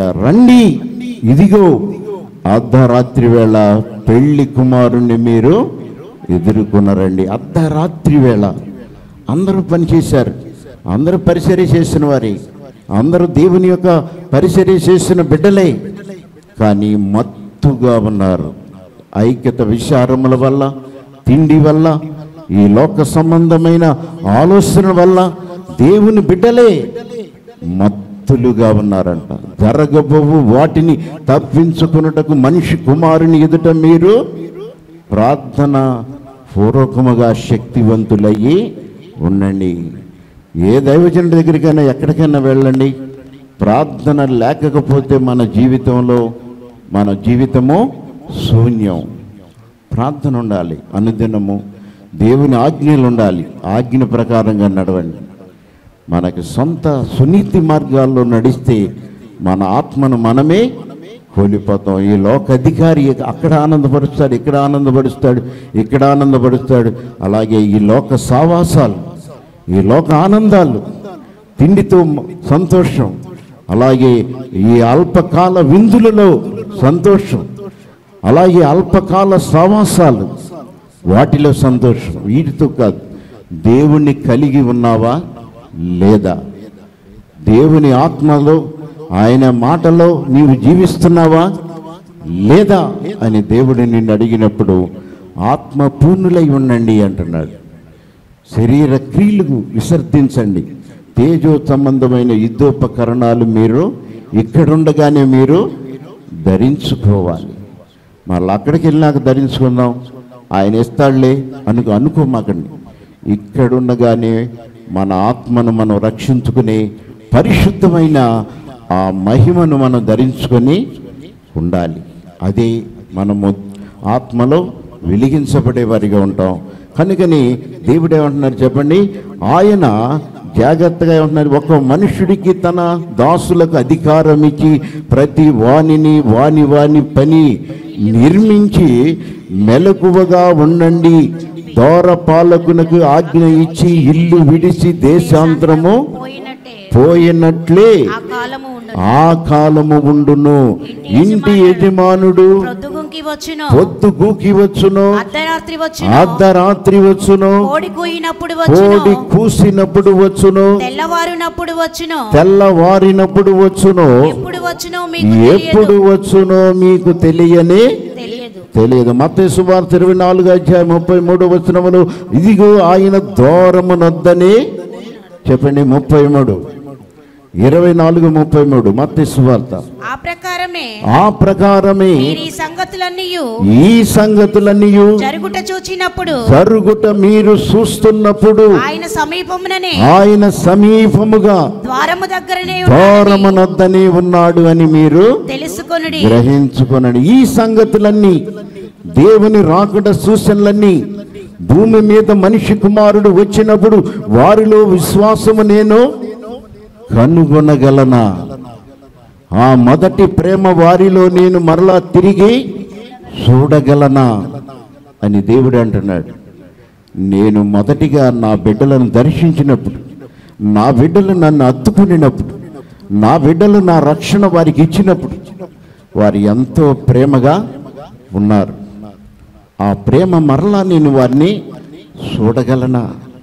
రండి ఇదిగో అర్ధరాత్రి వేళ పెళ్లి కుమారుణ్ణి మీరు ఎదుర్కొన్నారండి అర్ధరాత్రి వేళ అందరూ పనిచేశారు అందరూ పరిచర్య చేసిన వారి అందరూ దేవుని యొక్క పరిచర్య చేసిన బిడ్డలే కానీ మత్తుగా ఉన్నారు ఐక్యత విచారముల వల్ల తిండి వల్ల ఈ లోక సంబంధమైన ఆలోచన వల్ల దేవుని బిడ్డలే మత్తులుగా ఉన్నారంట జరగబోవు వాటిని తప్పించుకున్నటకు మనిషి కుమారుని ఎదుట మీరు ప్రార్థన పూర్వకముగా శక్తివంతులయ్యి ఉండండి ఏ దైవజనుడి దగ్గరికైనా ఎక్కడికైనా వెళ్ళండి ప్రార్థన లేకపోతే మన జీవితంలో మన జీవితము శూన్యం ప్రార్థన ఉండాలి అనుదినము దేవుని ఆజ్ఞలు ఉండాలి ఆజ్ఞ ప్రకారంగా నడవండి మనకి సొంత సునీతి మార్గాల్లో నడిస్తే మన ఆత్మను మనమే కోల్పోతాం ఈ లోక అధికారి అక్కడ ఆనందపరుస్తాడు ఇక్కడ ఆనందపరుస్తాడు ఇక్కడ ఆనందపరుస్తాడు అలాగే ఈ లోక సావాసాలు ఈ లోక ఆనందాలు తిండితో మ- సంతోషం అలాగే ఈ అల్పకాల విందులలో సంతోషం అలాగే అల్పకాల సావాసాలు వాటిలో సంతోషం వీటితో కాదు దేవుణ్ణి కలిగి ఉన్నావా లేదా దేవుని ఆత్మలో ఆయన మాటలో నీవు జీవిస్తున్నావా లేదా అని దేవుడు నిన్ను అడిగినప్పుడు ఆత్మ పూర్ణులై ఉండండి అంటున్నాడు శరీర క్రియలు విసర్జించండి తేజో సంబంధమైన యుద్ధోపకరణాలు మీరు ఇక్కడుండగానే మీరు ధరించుకోవాలి మళ్ళీ అక్కడికి వెళ్ళినాక ధరించుకుందాం ఆయన ఇస్తాడులే అనుకు అనుకోమాకండి ఇక్కడుండగానే మన ఆత్మను మనం రక్షించుకునే పరిశుద్ధమైన ఆ మహిమను మనం ధరించుకొని ఉండాలి అదే మనము ఆత్మలో వెలిగించబడే వారిగా ఉంటాం కనుకని దేవుడు ఏమంటున్నారు చెప్పండి ఆయన జాగ్రత్తగా ఏమంటున్నారు ఒక మనుషుడికి తన దాసులకు అధికారం ఇచ్చి ప్రతి వాణిని వాని వాని పని నిర్మించి మెలకువగా ఉండండి దూర పాలకునకు ఆజ్ఞ ఇచ్చి ఇల్లు విడిచి దేశాంతరము పోయినట్టే పోయినట్లే ఆ కాలము ఉండదు ఆ కాలము ఉండును ఇంటి యజమానుడు ప్రొద్దుగుంకి వచ్చును పొద్దు గూకి వచ్చును అర్ధరాత్రి వచ్చును అర్ధరాత్రి వచ్చును కోడి కూయినప్పుడు వచ్చును కోడి కూసినప్పుడు వచ్చును తెల్లవారునప్పుడు వచ్చును తెల్లవారినప్పుడు వచ్చును ఎప్పుడు వచ్చునో మీకు తెలియదు ఎప్పుడు వచ్చునో మీకు తెలియని తెలియదు తెలియదు మత సుమారు ఇరవై నాలుగు అధ్యాయం ముప్పై మూడు వచనములు ఇదిగో ఆయన దూరమునొద్దని చెప్పండి ముప్పై మూడు ఇరవై నాలుగు ముప్పై మూడు మత సువార్త ఆ ప్రకారమే ఆ ప్రకారమే మీరు ఈ సంగతులన్నీ ఈ సంగతులన్నీ జరుగుట చూచినప్పుడు జరుగుట మీరు చూస్తున్నప్పుడు ఆయన సమీపముననే ఆయన సమీపముగా ద్వారము దగ్గరనే ఉన్నాడని దూరమునొద్దని ఉన్నాడు అని మీరు తెలుసుకొనుడి గ్రహించుకొనండి ఈ సంగతులన్నీ దేవుని రాకడ సూచనలన్నీ భూమి మీద మనిషి కుమారుడు వచ్చినప్పుడు వారిలో విశ్వాసము నేను కనుగొనగలనా ఆ మొదటి ప్రేమ వారిలో నేను మరలా తిరిగి చూడగలనా అని దేవుడు అంటున్నాడు నేను మొదటిగా నా బిడ్డలను దర్శించినప్పుడు నా బిడ్డలు నన్ను అత్తుకునినప్పుడు నా బిడ్డలు నా రక్షణ వారికి ఇచ్చినప్పుడు వారు ఎంతో ప్రేమగా ఉన్నారు ఆ ప్రేమ మరలా నేను వారిని చూడగలనా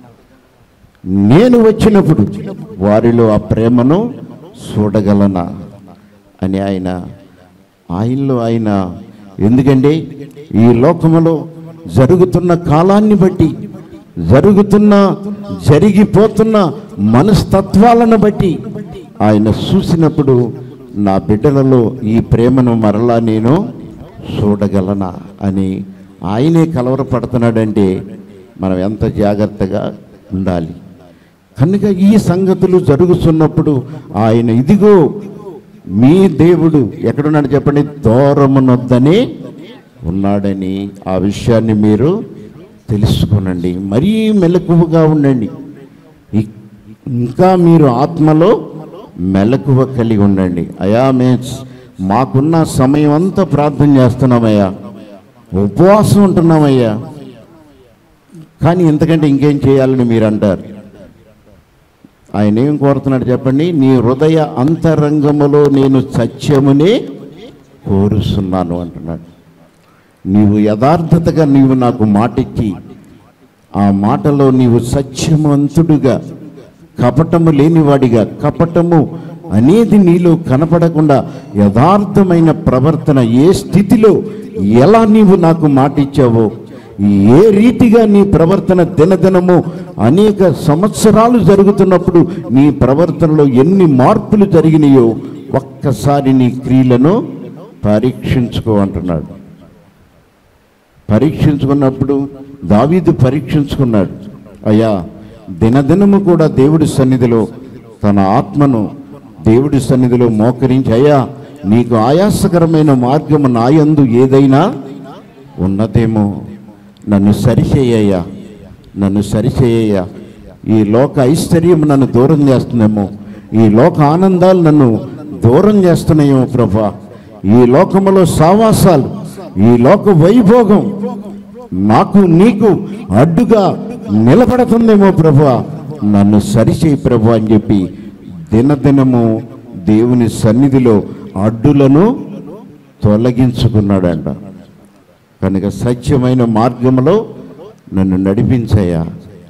నేను వచ్చినప్పుడు వారిలో ఆ ప్రేమను చూడగలనా అని ఆయన ఆయనలో ఆయన ఎందుకంటే ఈ లోకములో జరుగుతున్న కాలాన్ని బట్టి జరుగుతున్న జరిగిపోతున్న మనస్తత్వాలను బట్టి ఆయన చూసినప్పుడు నా బిడ్డలలో ఈ ప్రేమను మరలా నేను చూడగలనా అని ఆయనే కలవరపడుతున్నాడంటే మనం ఎంత జాగ్రత్తగా ఉండాలి కనుక ఈ సంగతులు జరుగుతున్నప్పుడు ఆయన ఇదిగో మీ దేవుడు ఎక్కడున్నాడు చెప్పండి దూరమునొద్దని ఉన్నాడని ఆ విషయాన్ని మీరు తెలుసుకునండి మరీ మెలకువగా ఉండండి ఇ- ఇంకా మీరు ఆత్మలో మెలకువ కలిగి ఉండండి అయా మే మాకున్న సమయం అంతా ప్రార్థన చేస్తున్నామయ్యా ఉపవాసం ఉంటున్నామయ్యా కానీ ఇంతకంటే ఇంకేం చేయాలని మీరు అంటారు ఆయన ఏం కోరుతున్నాడు చెప్పండి నీ హృదయ అంతరంగములో నేను సత్యమునే కోరుస్తున్నాను అంటున్నాడు నీవు యథార్థతగా నీవు నాకు మాటిచ్చి ఆ మాటలో నీవు సత్యవంతుడుగా కపటము లేనివాడిగా కపటము అనేది నీలో కనపడకుండా యథార్థమైన ప్రవర్తన ఏ స్థితిలో ఎలా నీవు నాకు మాటిచ్చావో ఏ రీతిగా నీ ప్రవర్తన దినదినము అనేక సంవత్సరాలు జరుగుతున్నప్పుడు నీ ప్రవర్తనలో ఎన్ని మార్పులు జరిగినాయో ఒక్కసారి నీ క్రియలను పరీక్షించుకో అంటున్నాడు పరీక్షించుకున్నప్పుడు దావీదు పరీక్షించుకున్నాడు అయ్యా దినదినము కూడా దేవుడి సన్నిధిలో తన ఆత్మను దేవుడి సన్నిధిలో మోకరించి అయ్యా నీకు ఆయాసకరమైన మార్గము నాయందు ఏదైనా ఉన్నదేమో నన్ను సరిచేయ్యా నన్ను సరిచేయ్యా ఈ లోక ఐశ్వర్యం నన్ను దూరం చేస్తుందేమో ఈ లోక ఆనందాలు నన్ను దూరం చేస్తున్నాయేమో ప్రభా ఈ లోకములో సావాసాలు ఈ లోక వైభోగం నాకు నీకు అడ్డుగా నిలబడుతుందేమో ప్రభా నన్ను సరిచేయి ప్రభా అని చెప్పి దినదినము దేవుని సన్నిధిలో అడ్డులను తొలగించుకున్నాడంట కనుక సత్యమైన మార్గంలో నన్ను నడిపించయ్యా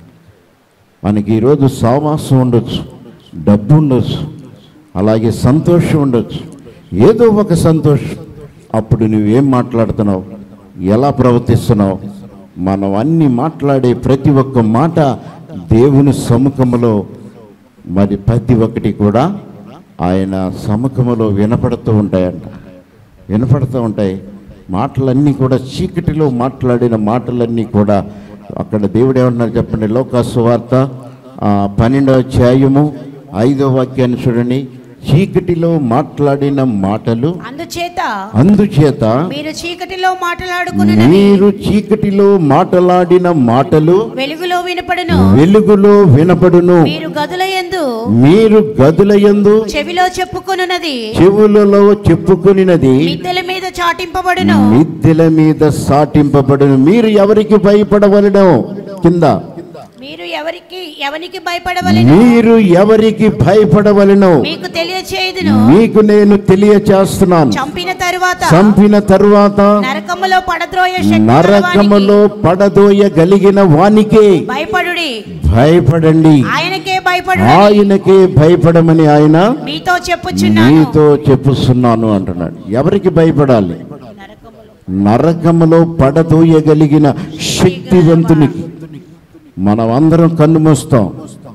మనకి ఈరోజు సావాసం ఉండొచ్చు డబ్బు ఉండొచ్చు అలాగే సంతోషం ఉండొచ్చు ఏదో ఒక సంతోషం అప్పుడు నువ్వేం మాట్లాడుతున్నావు ఎలా ప్రవర్తిస్తున్నావు మనం అన్ని మాట్లాడే ప్రతి ఒక్క మాట దేవుని సముఖములో మరి ప్రతి ఒక్కటి కూడా ఆయన సముఖములో వినపడుతూ ఉంటాయంట వినపడుతూ ఉంటాయి మాటలన్నీ కూడా చీకటిలో మాట్లాడిన మాటలన్నీ కూడా అక్కడ దేవుడు ఏమంటున్నారు చెప్పండి లోకాసు వార్త పన్నెండవ అధ్యాయము ఐదో వాక్యాన్ని చూడండి చీకటిలో మాట్లాడిన మాటలు అందుచేత అందుచేత మీరు చీకటిలో మాట్లాడుకుని మీరు చీకటిలో మాట్లాడిన మాటలు వెలుగులో వినపడును వెలుగులో వినపడును మీరు గదుల యందు మీరు గదులయందు చెవిలో చెప్పుకొనున్నది చెవులలో చెప్పుకునినది మిద్దెల మీద చాటింపబడును మిద్దెల మీద సాటింపబడును మీరు ఎవరికి భయపడవలనో కింద మీరు ఎవరికి ఎవనికి భయపడవలెను మీరు ఎవరికి భయపడవలనో మీకు తెలియచేయుదును మీకు నేను తెలియచేస్తున్నాను చంపిన తరువాత చంపిన తరువాత నరకములో పడద్రోయ శక్తి నరకములో పడదోయగలిగిన వానికే భయపడుడి భయపడండి ఆయనకే భయపడు ఆయనకే భయపడమని ఆయన మీతో చెప్పుచున్నాను నీతో చెప్పుస్తున్నాను అంటున్నాడు ఎవరికి భయపడాలి నరకములో నరకములో పడదోయగలిగిన శక్తివంతునికి మనం అందరం కన్ను మూస్తాం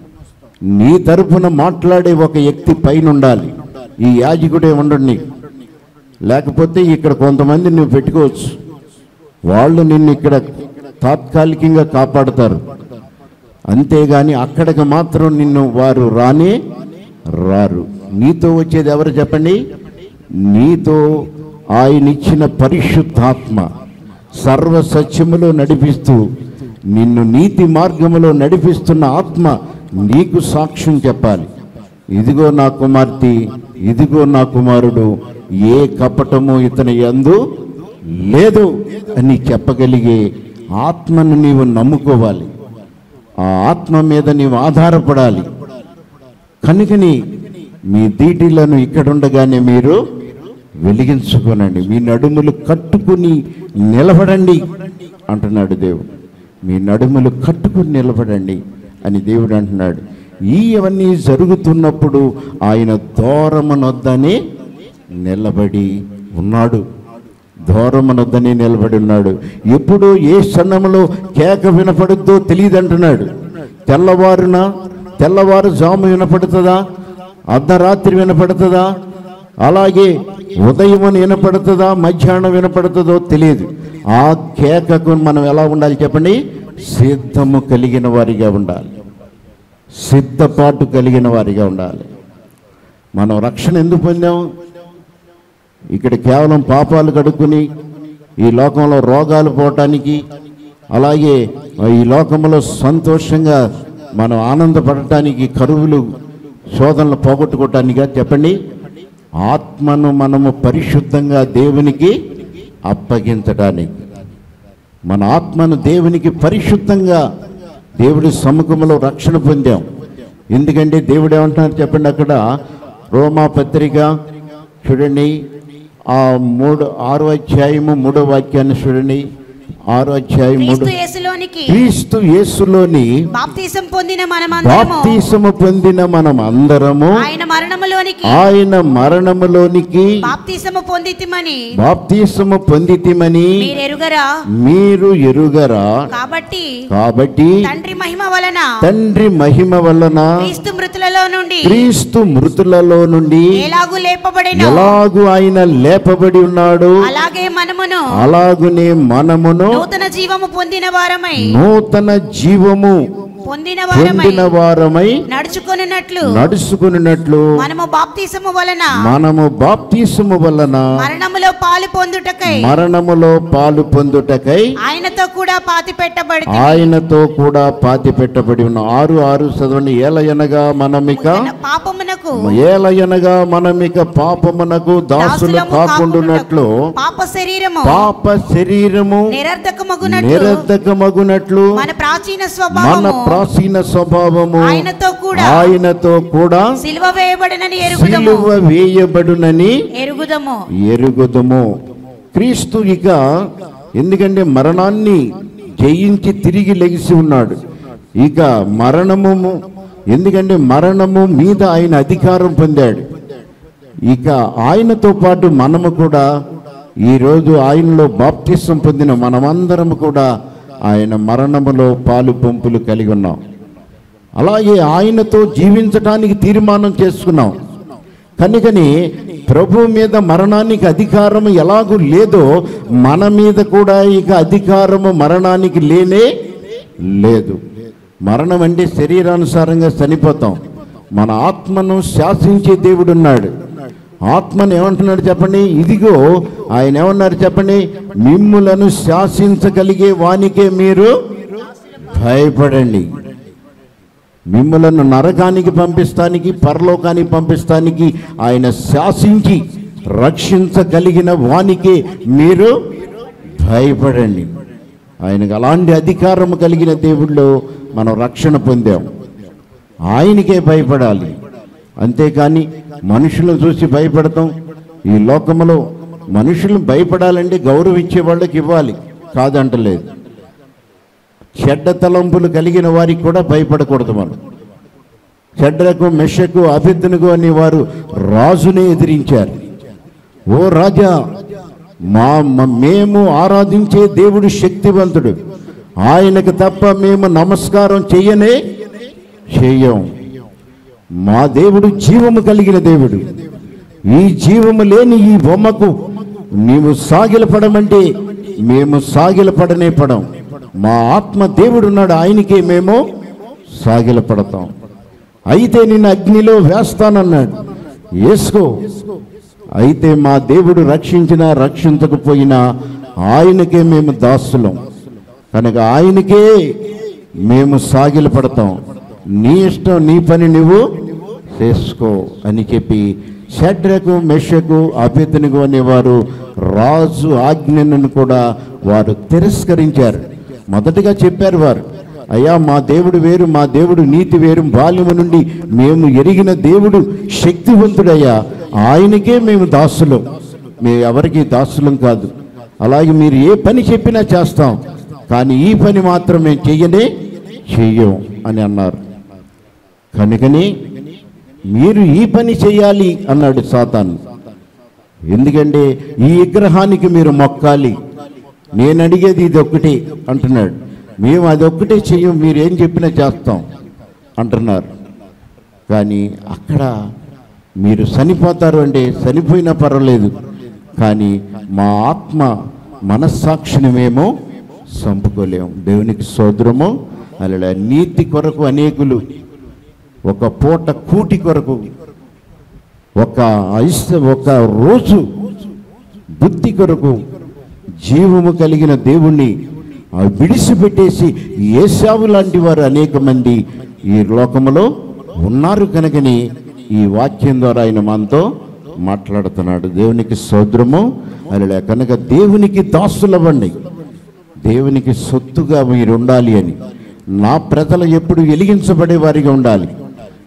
నీ తరపున మాట్లాడే ఒక వ్యక్తి పైన ఉండాలి ఈ యాజకుడే ఉండండి లేకపోతే ఇక్కడ కొంతమంది నువ్వు పెట్టుకోవచ్చు వాళ్ళు నిన్ను ఇక్కడ తాత్కాలికంగా కాపాడుతారు అంతేగాని అక్కడికి మాత్రం నిన్ను వారు రానే రారు నీతో వచ్చేది ఎవరు చెప్పండి నీతో ఆయన ఇచ్చిన పరిశుద్ధాత్మ సర్వ సత్యములో నడిపిస్తూ నిన్ను నీతి మార్గములో నడిపిస్తున్న ఆత్మ నీకు సాక్ష్యం చెప్పాలి ఇదిగో నా కుమార్తె ఇదిగో నా కుమారుడు ఏ కపటము ఇతని యందు లేదు అని చెప్పగలిగే ఆత్మను నీవు నమ్ముకోవాలి ఆ ఆత్మ మీద నీవు ఆధారపడాలి కనుకని మీ దీటిలను ఇక్కడుండగానే మీరు వెలిగించుకోనండి మీ నడుములు కట్టుకుని నిలబడండి అంటున్నాడు దేవుడు మీ నడుములు కట్టుకుని నిలబడండి అని దేవుడు అంటున్నాడు ఈ అవన్నీ జరుగుతున్నప్పుడు ఆయన దూరమునొద్దనే నిలబడి ఉన్నాడు దూరమునొద్దనే నిలబడి ఉన్నాడు ఎప్పుడు ఏ క్షణంలో కేక వినపడుద్దో తెలియదంటున్నాడు తెల్లవారున తెల్లవారు జాము వినపడుతుందా అర్ధరాత్రి వినపడుతుందా అలాగే ఉదయం వినపడుతుందా మధ్యాహ్నం వినపడుతుందో తెలియదు ఆ కేకకు మనం ఎలా ఉండాలి చెప్పండి సిద్ధము కలిగిన వారిగా ఉండాలి సిద్ధపాటు కలిగిన వారిగా ఉండాలి మనం రక్షణ ఎందుకు పొందాం ఇక్కడ కేవలం పాపాలు కడుక్కుని ఈ లోకంలో రోగాలు పోవటానికి అలాగే ఈ లోకంలో సంతోషంగా మనం ఆనందపడటానికి కరువులు శోధనలు పోగొట్టుకోవటానిగా చెప్పండి ఆత్మను మనము పరిశుద్ధంగా దేవునికి అప్పగించడానికి మన ఆత్మను దేవునికి పరిశుద్ధంగా దేవుడి సముఖంలో రక్షణ పొందాం ఎందుకంటే దేవుడు ఏమంటున్నారు చెప్పండి అక్కడ రోమా పత్రిక చూడండి ఆ మూడు ఆరో అధ్యాయము మూడో వాక్యాన్ని చూడండి ఆరో అధ్యాయం మూడు క్రీస్తు యేసులోనికి క్రీస్తు యేసులోని బాప్తీసం పొందిన మనమందరము బాప్తీసము పొందిన మనం అందరము ఆయన మరణములోనికి ఆయన మరణములోనికి బాప్తీసము పొందితిమని బాప్తీసము పొందితిమని మీరు ఎరుగరా మీరు ఎరుగరా కాబట్టి కాబట్టి తండ్రి మహిమ వలన తండ్రి మహిమ వలన క్రీస్తు మృతులలో నుండి క్రీస్తు మృతులలో నుండి ఎలాగూ లేపబడిన ఎలాగు ఆయన లేపబడి ఉన్నాడు అలాగే మనమును అలాగునే మనమును నూతన జీవము పొందిన వారమై నూతన జీవము పొందిన వారమై పొందిన వారమై నడుచుకొనున్నట్లు నడుచుకున్నట్లు మనము బాప్తీసము వలన మనము బాప్తీసము వలన మరణములో పాలు పొందుటకై మరణములో పాలు పొందుటకై ఆయనతో కూడా పాతి పెట్టబడి ఆయనతో కూడా పాతి పెట్టబడి ఉన్న ఆరు ఆరు చదవండి ఏలయనగా మనమిక పాపమునకు ఏలయనగా మనమిక పాపమునకు దాసులు దాసులము కాకుండునట్లు పాప శరీరము పాప శరీరము నిరర్ధకమగునట్లు నిరర్ధకమగునట్లు మన ప్రాచీన మన స్వభావము ప్రాచీన స్వభావము ఆయనతో కూడా ఆయనతో కూడా సిలువ వేయబడినని ఎరుగుదము సిలువ వేయబడునని ఎరుగుదము ఎరుగుదము క్రీస్తు ఇక ఎందుకంటే మరణాన్ని జయించి తిరిగి లెగిసి ఉన్నాడు ఇక మరణము ఎందుకంటే మరణము మీద ఆయన అధికారం పొందాడు ఇక ఆయనతో పాటు మనము కూడా ఈరోజు ఆయనలో బాప్తిసం పొందిన మనమందరం కూడా ఆయన మరణములో పాలు పంపులు కలిగి ఉన్నాం అలాగే ఆయనతో జీవించటానికి తీర్మానం చేసుకున్నాం కనుకని ప్రభు మీద మరణానికి అధికారము ఎలాగూ లేదో మన మీద కూడా ఇక అధికారము మరణానికి లేనే లేదు మరణం అంటే శరీరానుసారంగా చనిపోతాం మన ఆత్మను శాసించే దేవుడు ఉన్నాడు ఆత్మను ఏమంటున్నాడు చెప్పండి ఇదిగో ఆయన ఏమన్నారు చెప్పండి మిమ్ములను శాసించగలిగే వానికే మీరు భయపడండి మిమ్మలను నరకానికి పంపిస్తానికి పరలోకానికి పంపిస్తానికి ఆయన శాసించి రక్షించగలిగిన వానికే మీరు భయపడండి ఆయనకు అలాంటి అధికారం కలిగిన దేవుళ్ళు మనం రక్షణ పొందాం ఆయనకే భయపడాలి అంతేకాని మనుషులను చూసి భయపడతాం ఈ లోకంలో మనుషులను భయపడాలంటే గౌరవించే వాళ్ళకి ఇవ్వాలి కాదంటలేదు చెడ్డ తలంపులు కలిగిన వారికి కూడా భయపడకూడదు మనం చెడ్డకు మెషకు అభిద్దునుకు అని వారు రాజునే ఎదిరించారు ఓ రాజా మా మ- మేము ఆరాధించే దేవుడు శక్తివంతుడు ఆయనకు తప్ప మేము నమస్కారం చెయ్యనే చెయ్యం మా దేవుడు జీవము కలిగిన దేవుడు ఈ జీవము లేని ఈ బొమ్మకు నీవు సాగిలపడమంటే మేము సాగిలపడనే పడం మా ఆత్మ దేవుడు ఉన్నాడు ఆయనకే మేము సాగిలపడతాం అయితే నిన్ను అగ్నిలో వేస్తానన్నాడు వేసుకో అయితే మా దేవుడు రక్షించినా రక్షించకపోయినా ఆయనకే మేము దాసులం కనుక ఆయనకే మేము సాగిల పడతాం నీ ఇష్టం నీ పని నువ్వు చేసుకో అని చెప్పి షడ్రకు మెషకు అభ్యర్థనిగు అనేవారు రాజు ఆజ్ఞను కూడా వారు తిరస్కరించారు మొదటగా చెప్పారు వారు అయ్యా మా దేవుడు వేరు మా దేవుడు నీతి వేరు బాల్యము నుండి మేము ఎరిగిన దేవుడు శక్తివంతుడయ్యా ఆయనకే మేము దాసులం మేము ఎవరికి దాసులం కాదు అలాగే మీరు ఏ పని చెప్పినా చేస్తాం కానీ ఈ పని మాత్రం మేము చెయ్యనే చెయ్యం అని అన్నారు కనుకని మీరు ఈ పని చేయాలి అన్నాడు సాతాను ఎందుకంటే ఈ విగ్రహానికి మీరు మొక్కాలి నేను అడిగేది ఇది ఒక్కటే అంటున్నాడు మేము అది ఒక్కటే చెయ్యం మీరు ఏం చెప్పినా చేస్తాం అంటున్నారు కానీ అక్కడ మీరు చనిపోతారు అంటే చనిపోయినా పర్వాలేదు కానీ మా ఆత్మ మనస్సాక్షిని మేము చంపుకోలేము దేవునికి సోదరము అలా నీతి కొరకు అనేకులు ఒక పూట కూటి కొరకు ఒక ఐస్ ఒక రోజు బుద్ధి కొరకు జీవము కలిగిన దేవుణ్ణి ఆ విడిచిపెట్టేసి ఏసావు లాంటి వారు అనేక మంది ఈ లోకములో ఉన్నారు కనుకని ఈ వాక్యం ద్వారా ఆయన మనతో మాట్లాడుతున్నాడు దేవునికి సోదరము అలా కనుక దేవునికి దాసులవ్వండి దేవునికి సొత్తుగా మీరు ఉండాలి అని నా ప్రజలు ఎప్పుడు వెలిగించబడే వారిగా ఉండాలి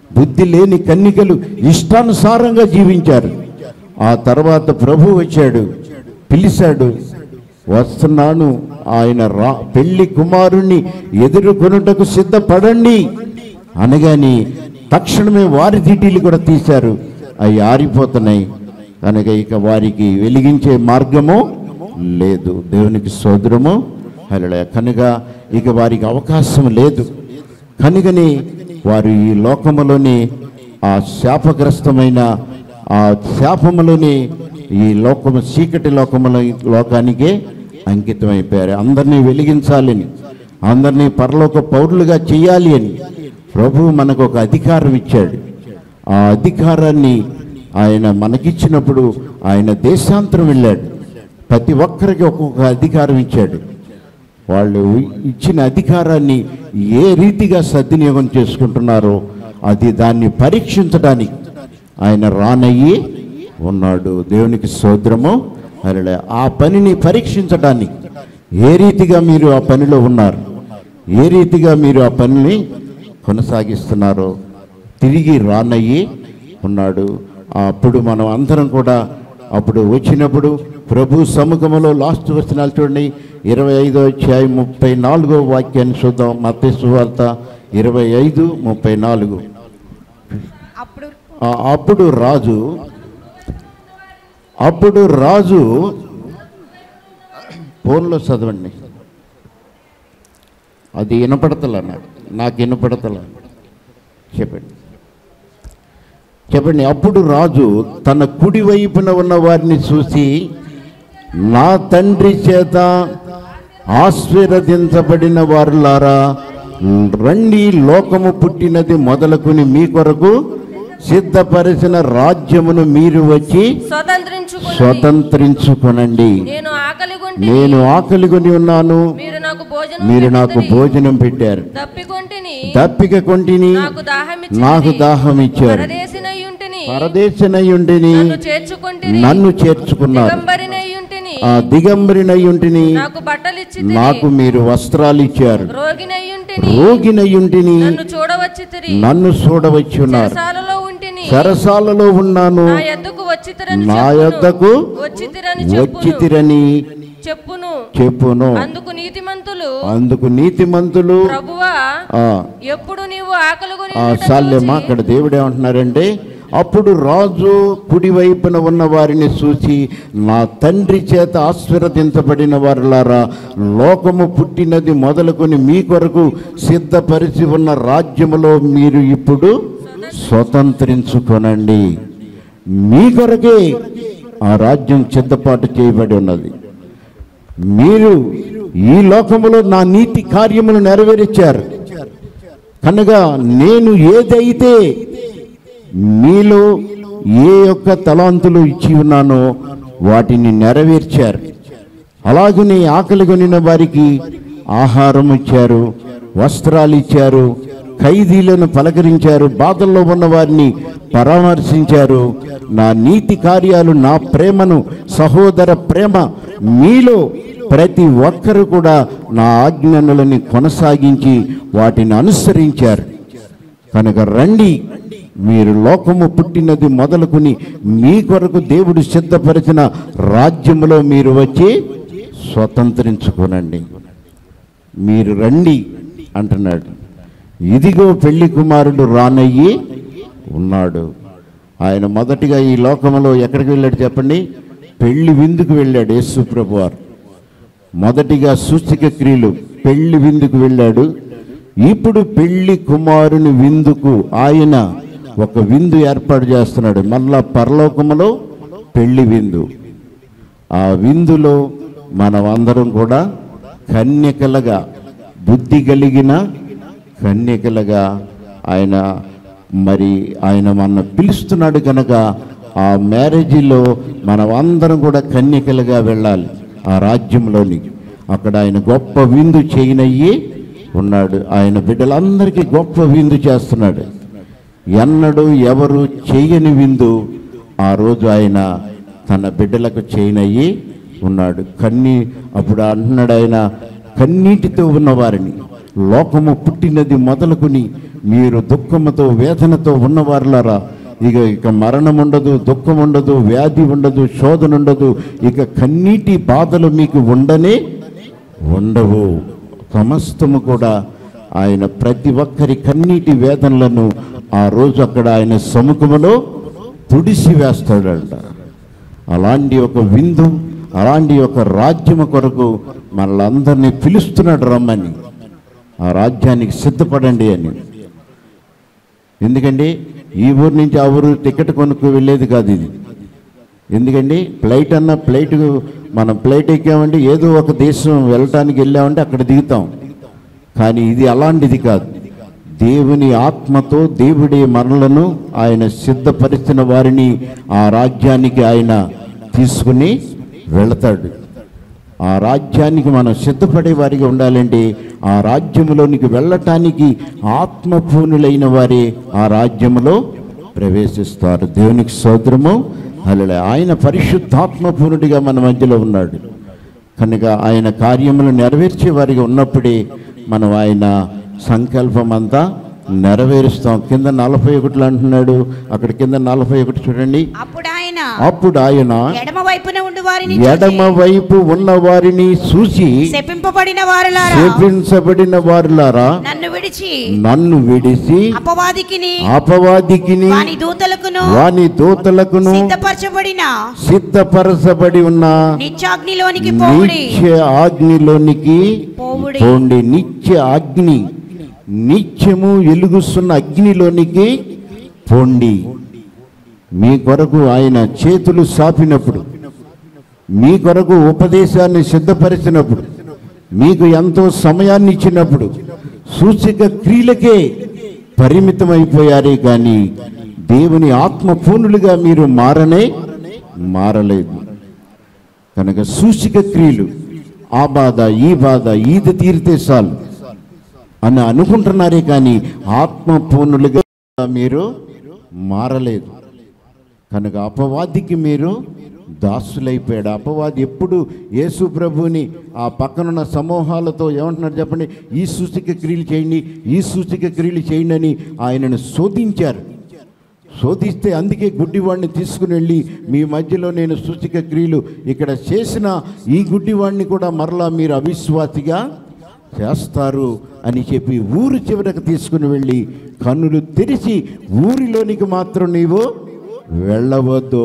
బుద్ధి లేని కన్నికలు ఇష్టానుసారంగా జీవించారు ఆ తర్వాత ప్రభు వచ్చాడు పిలిచాడు వస్తున్నాను ఆయన రా పెళ్లి కుమారుణ్ణి ఎదుర్కొనుటకు సిద్ధపడండి అనగాని తక్షణమే వారి దీటీలు కూడా తీశారు అవి ఆరిపోతున్నాయి కనుక ఇక వారికి వెలిగించే మార్గము లేదు దేవునికి సోదరము హల్లెలూయా కనుక ఇక వారికి అవకాశం లేదు కనుకని వారు ఈ లోకములోని ఆ శాపగ్రస్తమైన ఆ శాపములోని ఈ లోకము చీకటి లోకములో లోకానికే అంకితమైపోయారు అందరినీ వెలిగించాలని అందరినీ పరలోక పౌరులుగా చేయాలి అని ప్రభువు మనకు ఒక అధికారం ఇచ్చాడు ఆ అధికారాన్ని ఆయన మనకిచ్చినప్పుడు ఆయన దేశాంతరం వెళ్ళాడు ప్రతి ఒక్కరికి ఒక్కొక్క అధికారం ఇచ్చాడు వాళ్ళు ఇచ్చిన అధికారాన్ని ఏ రీతిగా సద్వినియోగం చేసుకుంటున్నారో అది దాన్ని పరీక్షించడానికి ఆయన రానయ్యి ఉన్నాడు దేవునికి సోద్రము అలా ఆ పనిని పరీక్షించడానికి ఏ రీతిగా మీరు ఆ పనిలో ఉన్నారు ఏ రీతిగా మీరు ఆ పనిని కొనసాగిస్తున్నారో తిరిగి రానయ్యి ఉన్నాడు అప్పుడు మనం అందరం కూడా అప్పుడు వచ్చినప్పుడు ప్రభు సముఖములో లాస్ట్ వచనాలు చూడండి ఇరవై ఐదో అధ్యాయం ముప్పై నాలుగో వాక్యాన్ని చూద్దాం మత సువార్త ఇరవై ఐదు ముప్పై నాలుగు అప్పుడు ఆ అప్పుడు రాజు అప్పుడు రాజు ఫోన్లో చదవండి అది వినపడతలే నాకు నాకు వినపడతలే చెప్పండి చెప్పండి అప్పుడు రాజు తన కుడి వైపున ఉన్న వారిని చూసి నా తండ్రి చేత ఆశీర్వదించబడిన వారులారా రండి లోకము పుట్టినది మొదలుకుని మీ కొరకు సిద్ధపరిచిన రాజ్యమును మీరు వచ్చి స్వతంత్రించుకుని స్వతంత్రించుకొనండి నేను ఆకలి కొంటి నేను ఆకలిగొని ఉన్నాను మీరు నాకు భోజనం మీరు నాకు పెట్టిరి. భోజనం పెట్టారు తప్పికొంటిని దప్పిక కొంటిని నాకు దాహం నాకు దాహం ఇచ్చారు పరదేశినయ్యుంటిని పరదేశనయ్యుంటిని నన్ను చేర్చుకొంటిని నన్ను చేర్చుకున్నారు దిగంబరినయ్యుంటిని ఆ దిగంబరినయ్యుంటిని నాకు బట్టలిచ్చి నాకు మీరు వస్త్రాలు ఇచ్చారు రోగినయ్యుంటిని రోగినయ్యుంటిని నన్ను చూడవచ్చి నన్ను చూడవచ్చున్నారు చెరసాలలో ఉంటిని సరసాలలో ఉన్నాను నా యొద్దకు వచ్చితిరని నా చెప్పును. యొద్దకు వచ్చితిరని వచ్చి చెప్పును తిరని చెప్పును చెప్పును అందుకు నీతిమంతులు అందుకు నీతిమంతులు ప్రభువా ఆ ఎప్పుడు నీవు ఆకలిగొని ఆ ఉండుట సాల్యమా చూచి అక్కడ దేవుడు ఏమంటున్నారంటే అప్పుడు రాజు కుడి వైపున ఉన్న వారిని చూసి నా తండ్రి చేత ఆశీర్వదించబడిన వారులారా లోకము పుట్టినది మొదలుకొని మీ కొరకు సిద్ధపరిచి ఉన్న రాజ్యములో మీరు ఇప్పుడు స్వతంత్రించుకొనండి మీ కొరకే ఆ రాజ్యం సిద్ధపాటు చేయబడి ఉన్నది మీరు ఈ లోకములో నా నీతి కార్యములు నెరవేర్చారు కనుక నేను ఏదైతే మీలో ఏ యొక్క తలాంతులు ఇచ్చి ఉన్నానో వాటిని నెరవేర్చారు అలాగనే ఆకలి కొనిన వారికి ఆహారం ఇచ్చారు వస్త్రాలు ఇచ్చారు ఖైదీలను పలకరించారు బాధల్లో ఉన్న వారిని పరామర్శించారు నా నీతి కార్యాలు నా ప్రేమను సహోదర ప్రేమ మీలో ప్రతి ఒక్కరు కూడా నా ఆజ్ఞనులని కొనసాగించి వాటిని అనుసరించారు కనుక రండి మీరు లోకము పుట్టినది మొదలుకొని మీ కొరకు దేవుడు సిద్ధపరిచిన రాజ్యములో మీరు వచ్చి స్వతంత్రించుకోనండి మీరు రండి అంటున్నాడు ఇదిగో పెళ్లి కుమారుడు రానయ్యి ఉన్నాడు ఆయన మొదటిగా ఈ లోకములో ఎక్కడికి వెళ్ళాడు చెప్పండి పెళ్లి విందుకు వెళ్ళాడు యేసు ప్రభు వారు మొదటిగా సూచిక క్రియలు పెళ్లి విందుకు వెళ్ళాడు ఇప్పుడు పెళ్లి కుమారుని విందుకు ఆయన ఒక విందు ఏర్పాటు చేస్తున్నాడు మళ్ళా పరలోకములో పెళ్లి విందు ఆ విందులో మనం అందరం కూడా కన్యకలుగా బుద్ధి కలిగిన కన్యకలుగా ఆయన మరి ఆయన మన పిలుస్తున్నాడు కనుక ఆ మ్యారేజీలో మనం అందరం కూడా కన్యకలుగా వెళ్ళాలి ఆ రాజ్యంలోని అక్కడ ఆయన గొప్ప విందు చేయనయ్యి ఉన్నాడు ఆయన బిడ్డలందరికీ గొప్ప విందు చేస్తున్నాడు ఎన్నడూ ఎవరు చేయని విందు ఆ రోజు ఆయన తన బిడ్డలకు చేయనయ్యి ఉన్నాడు కన్నీ అప్పుడు అంటున్నాడు ఆయన కన్నీటితో ఉన్నవారిని లోకము పుట్టినది మొదలుకొని మీరు దుఃఖముతో వేదనతో ఉన్నవారులారా ఇక ఇక మరణం ఉండదు దుఃఖం ఉండదు వ్యాధి ఉండదు శోధన ఉండదు ఇక కన్నీటి బాధలు మీకు ఉండనే ఉండవు సమస్తము కూడా ఆయన ప్రతి ఒక్కరి కన్నీటి వేదనలను ఆ రోజు అక్కడ ఆయన సముఖములో తుడిసి వేస్తాడంట అలాంటి ఒక విందు అలాంటి ఒక రాజ్యము కొరకు మనలందరినీ పిలుస్తున్నాడు రమ్మని ఆ రాజ్యానికి సిద్ధపడండి అని ఎందుకండి ఈ ఊరు నుంచి ఆ ఊరు టికెట్ కొనుక్కు వెళ్ళేది కాదు ఇది ఎందుకండి ఫ్లైట్ అన్న ఫ్లైట్ మనం ఫ్లైట్ ఎక్కామంటే ఏదో ఒక దేశం వెళ్ళటానికి వెళ్ళామంటే అక్కడ దిగుతాం కానీ ఇది అలాంటిది కాదు దేవుని ఆత్మతో దేవుడి మరణలను ఆయన సిద్ధపరిచిన వారిని ఆ రాజ్యానికి ఆయన తీసుకుని వెళతాడు ఆ రాజ్యానికి మనం సిద్ధపడే వారిగా ఉండాలంటే ఆ రాజ్యములోనికి వెళ్ళటానికి ఆత్మపూనులైన వారే ఆ రాజ్యములో ప్రవేశిస్తారు దేవునికి సోదరము అలా ఆయన పరిశుద్ధాత్మపూర్ణుడిగా మన మధ్యలో ఉన్నాడు కనుక ఆయన కార్యములు నెరవేర్చే వారిగా ఉన్నప్పుడే మనం ఆయన సంకల్పం అంతా నెరవేరుస్తాం కింద నలభై ఒకటిలో అంటున్నాడు అక్కడ కింద నలభై ఒకటి చూడండి అప్పుడు ఆయన అప్పుడు ఆయన ఎడమ వైపున ఉండి వారిని ఎడమ వైపు ఉన్న వారిని చూసి శపింపబడిన వారులారా చేపించబడిన వారులారా నన్ను విడిచి నన్ను విడిసి అపవాదికిని అపవాదికిని వాని దూతలకును వాని దూతలకును సిద్ధపరచబడిన సిద్ధపరచబడి ఉన్న నిత్యాగ్నిలోనికి పోవుడి నిత్య ఆగ్నిలోనికి పోవుడి పోండి నిత్య అగ్ని నిత్యము ఎలుగుస్తున్న అగ్నిలోనికి పోండి మీ కొరకు ఆయన చేతులు సాపినప్పుడు మీ కొరకు ఉపదేశాన్ని సిద్ధపరిచినప్పుడు మీకు ఎంతో సమయాన్ని ఇచ్చినప్పుడు సూచిక క్రియలకే పరిమితమైపోయారే కానీ దేవుని ఆత్మపూర్ణులుగా మీరు మారనే మారలేదు కనుక సూచిక క్రియలు ఆ బాధ ఈ బాధ ఈది తీరితే చాలు అని అనుకుంటున్నారే కానీ ఆత్మపూర్ణులుగా మీరు మారలేదు కనుక అపవాదికి మీరు దాసులైపోయాడు అపవాది ఎప్పుడు యేసు ప్రభుని ఆ పక్కనున్న సమూహాలతో ఏమంటున్నారు చెప్పండి ఈ సూచిక క్రియలు చేయండి ఈ సూచిక క్రియలు చేయండి అని ఆయనను శోధించారు శోధిస్తే అందుకే గుడ్డివాడిని తీసుకుని వెళ్ళి మీ మధ్యలో నేను సూచిక క్రియలు ఇక్కడ చేసిన ఈ గుడ్డివాడిని కూడా మరలా మీరు అవిశ్వాసిగా చేస్తారు అని చెప్పి ఊరు చివరకు తీసుకుని వెళ్ళి కన్నులు తెరిచి ఊరిలోనికి మాత్రం నీవు వెళ్ళవద్దు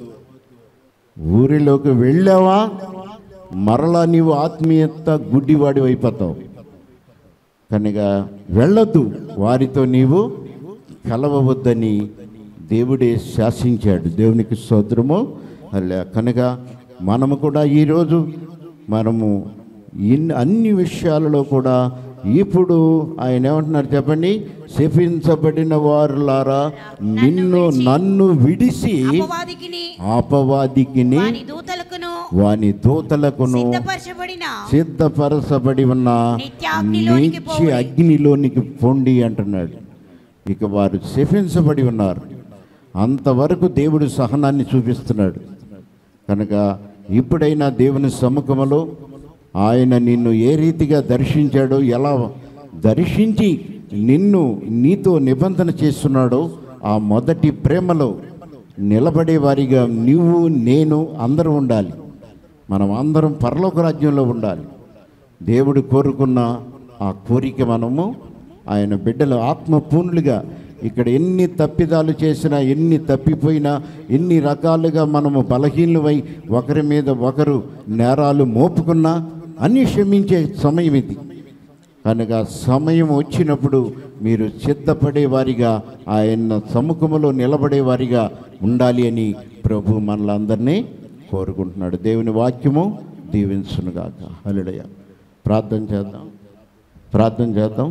ఊరిలోకి వెళ్ళావా మరలా నీవు ఆత్మీయత గుడ్డివాడి అయిపోతావు కనుక వెళ్ళొద్దు వారితో నీవు కలవవద్దని దేవుడే శాసించాడు దేవునికి స్తోత్రము అలా కనుక మనము కూడా ఈరోజు మనము ఇన్ అన్ని విషయాలలో కూడా ఇప్పుడు ఆయన ఏమంటున్నారు చెప్పండి శపించబడిన వారులారా నిన్ను నన్ను విడిసి అపవాదికిని అపవాదికిని వాని దూతలకును వాని దూతలకును సిద్ధపరచబడిన సిద్ధపరచబడి ఉన్న నిత్యాగ్నిలోనికి నిత్య పోవుడి. అగ్నిలోనికి పొండి అంటున్నాడు ఇక వారు శపించబడి ఉన్నారు అంతవరకు దేవుడు సహనాన్ని చూపిస్తున్నాడు కనుక ఇప్పుడైనా దేవుని సముఖములో ఆయన నిన్ను ఏ రీతిగా దర్శించాడో ఎలా దర్శించి నిన్ను నీతో నిబంధన చేస్తున్నాడో ఆ మొదటి ప్రేమలో నిలబడే వారిగా నీవు నేను అందరూ ఉండాలి మనం అందరం పరలోక రాజ్యంలో ఉండాలి దేవుడు కోరుకున్న ఆ కోరిక మనము ఆయన బిడ్డలు ఆత్మపూర్ణులుగా ఇక్కడ ఎన్ని తప్పిదాలు చేసినా ఎన్ని తప్పిపోయినా ఎన్ని రకాలుగా మనము బలహీనులై ఒకరి మీద ఒకరు నేరాలు మోపుకున్నా అన్ని క్షమించే సమయం ఇది కనుక సమయం వచ్చినప్పుడు మీరు సిద్ధపడే వారిగా ఆయన సముఖములో నిలబడే వారిగా ఉండాలి అని ప్రభు మనలందరినీ కోరుకుంటున్నాడు దేవుని వాక్యము దీవించునుగాక హల్లెలూయ ప్రార్థన చేద్దాం ప్రార్థన చేద్దాం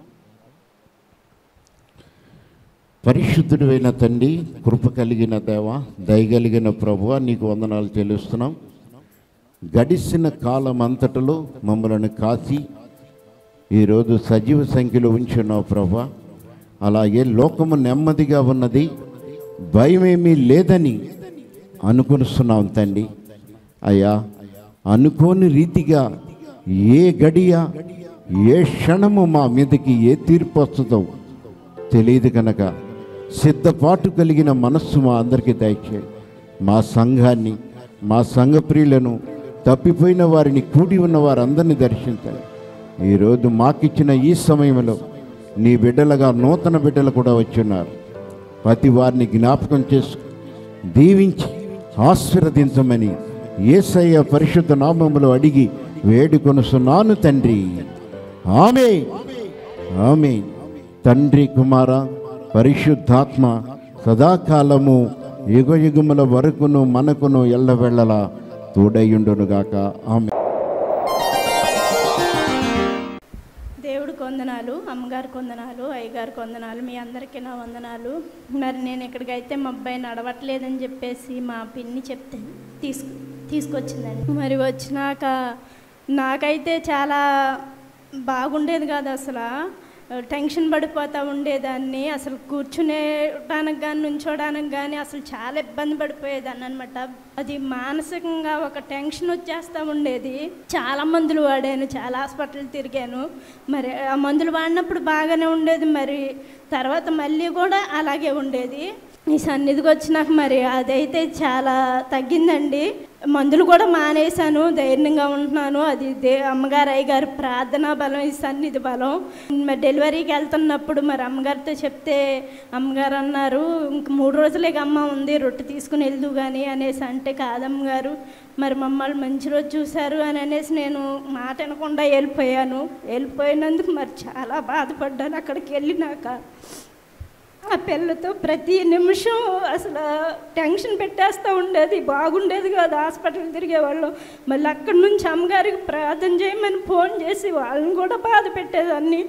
పరిశుద్ధుడైన తండ్రి కృప కలిగిన దేవ దయగలిగిన ప్రభువ నీకు వందనాలు చెల్లిస్తున్నాం గడిచిన కాలం అంతటిలో మమ్మలను కాచి ఈరోజు సజీవ సంఖ్యలో ఉంచున్నావు ప్రభా అలాగే లోకము నెమ్మదిగా ఉన్నది భయమేమీ లేదని అనుకునిస్తున్నాం తండ్రి అయ్యా అనుకోని రీతిగా ఏ గడియ ఏ క్షణము మా మీదకి ఏ తీర్పు వస్తుందో తెలియదు కనుక సిద్ధపాటు కలిగిన మనస్సు మా అందరికీ దయచేయి మా సంఘాన్ని మా సంఘ ప్రియులను తప్పిపోయిన వారిని కూడి ఉన్న వారందరినీ దర్శించాలి ఈరోజు మాకిచ్చిన ఈ సమయంలో నీ బిడ్డలుగా నూతన బిడ్డలు కూడా వచ్చున్నారు ప్రతి వారిని జ్ఞాపకం చేసుకు దీవించి ఆశీర్వదించమని ఏసయ్య పరిశుద్ధ నామములో అడిగి వేడుకొనుసున్నాను తండ్రి ఆమె ఆమె తండ్రి కుమార పరిశుద్ధాత్మ సదాకాలము యుగ యుగముల వరకును మనకును ఎల్లవెళ్ళలా తోడయుండునుగాక ఆమె దేవుడికి వందనాలు అమ్మగారికి వందనాలు అయ్యగారికి వందనాలు మీ అందరికీ నా వందనాలు మరి నేను ఇక్కడికైతే మా అబ్బాయి నడవట్లేదని చెప్పేసి మా పిన్ని చెప్తే తీసుకు తీసుకొచ్చిందండి మరి వచ్చినాక నాకైతే చాలా బాగుండేది కాదు అసలు టెన్షన్ పడిపోతూ ఉండేదాన్ని అసలు కూర్చునేడానికి కానీ నుంచోడానికి కానీ అసలు చాలా ఇబ్బంది పడిపోయేదాన్ని అనమాట అది మానసికంగా ఒక టెన్షన్ వచ్చేస్తూ ఉండేది చాలా మందులు వాడాను చాలా హాస్పిటల్ తిరిగాను మరి ఆ మందులు వాడినప్పుడు బాగానే ఉండేది మరి తర్వాత మళ్ళీ కూడా అలాగే ఉండేది ఈ సన్నిధికి వచ్చినాక మరి అదైతే చాలా తగ్గిందండి మందులు కూడా మానేశాను ధైర్యంగా ఉంటున్నాను అది దే అమ్మగారు అయ్యగారు ప్రార్థనా బలం ఈ సన్నిధి బలం మరి డెలివరీకి వెళ్తున్నప్పుడు మరి అమ్మగారితో చెప్తే అమ్మగారు అన్నారు ఇంక మూడు రోజులే అమ్మ ఉంది రొట్టె తీసుకుని వెళ్దు కానీ అనేసి అంటే కాదమ్మగారు మరి మమ్మల్ని మంచి రోజు చూశారు అని అనేసి నేను మాట వినకుండా వెళ్ళిపోయాను వెళ్ళిపోయినందుకు మరి చాలా బాధపడ్డాను అక్కడికి వెళ్ళినాక ఆ పిల్లతో ప్రతి నిమిషం అసలు టెన్షన్ పెట్టేస్తూ ఉండేది బాగుండేది కాదు హాస్పిటల్ తిరిగేవాళ్ళం మళ్ళీ అక్కడి నుంచి అమ్మగారికి ప్రార్థన చేయమని ఫోన్ చేసి వాళ్ళని కూడా బాధ పెట్టేదాన్ని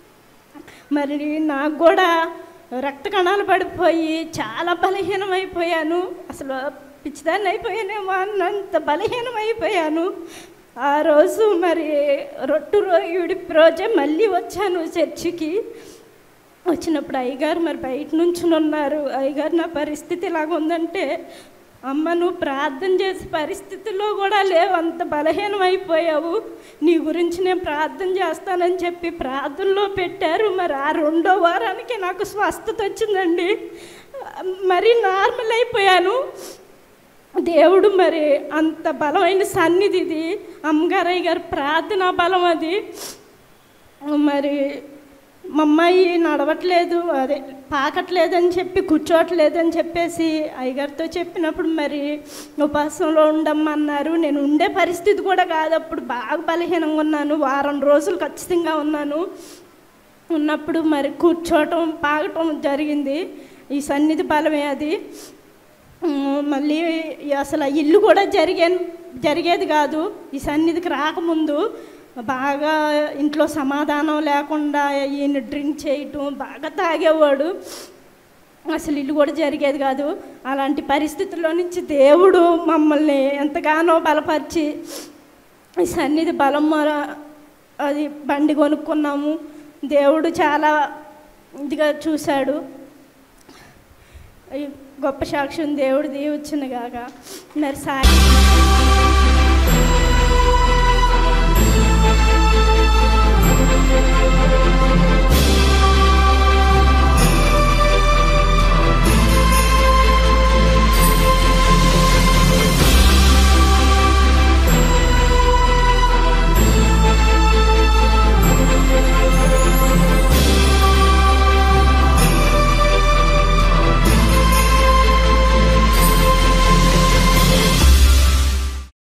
మరి నాకు కూడా రక్త కణాలు పడిపోయి చాలా బలహీనమైపోయాను అసలు పిచ్చిదాన్ని అయిపోయానేమో అన్నంత బలహీనం అయిపోయాను ఆ రోజు మరి రొట్టు రో విడిపి రోజే మళ్ళీ వచ్చాను చర్చికి వచ్చినప్పుడు అయ్యగారు మరి బయట నుంచి ఉన్నారు అయ్యగారు నా పరిస్థితి ఇలాగ ఉందంటే అమ్మ నువ్వు ప్రార్థన చేసే పరిస్థితిలో కూడా లేవు అంత బలహీనం అయిపోయావు నీ గురించి నేను ప్రార్థన చేస్తానని చెప్పి ప్రార్థనలో పెట్టారు మరి ఆ రెండో వారానికి నాకు స్వస్థత వచ్చిందండి మరి నార్మల్ అయిపోయాను దేవుడు మరి అంత బలమైన సన్నిధి ఇది అమ్మగారయ్య గారు ప్రార్థనా బలం అది మరి మా అమ్మాయి నడవట్లేదు అదే పాకట్లేదని చెప్పి కూర్చోవట్లేదని చెప్పేసి అయ్యగారితో చెప్పినప్పుడు మరి ఉపాసంలో ఉండమన్నారు నేను ఉండే పరిస్థితి కూడా కాదు అప్పుడు బాగా బలహీనంగా ఉన్నాను వారం రోజులు ఖచ్చితంగా ఉన్నాను ఉన్నప్పుడు మరి కూర్చోవటం పాగటం జరిగింది ఈ సన్నిధి బలమే అది ఉమ్, మళ్ళీ అసలు ఆ ఇల్లు కూడా జరిగే జరిగేది కాదు ఈ సన్నిధికి రాకముందు బాగా ఇంట్లో సమాధానం లేకుండా ఈయన డ్రింక్ చేయటం బాగా తాగేవాడు అసలు ఇల్లు కూడా జరిగేది కాదు అలాంటి పరిస్థితుల్లో నుంచి దేవుడు మమ్మల్ని ఎంతగానో బలపరిచి ఈ సన్నిధి బలం మొర- అది బండి కొనుక్కున్నాము దేవుడు చాలా ఇదిగా చూశాడు ఈ గొప్ప సాక్ష్యం దేవుడు దీవచ్చును గాక మరి సాయి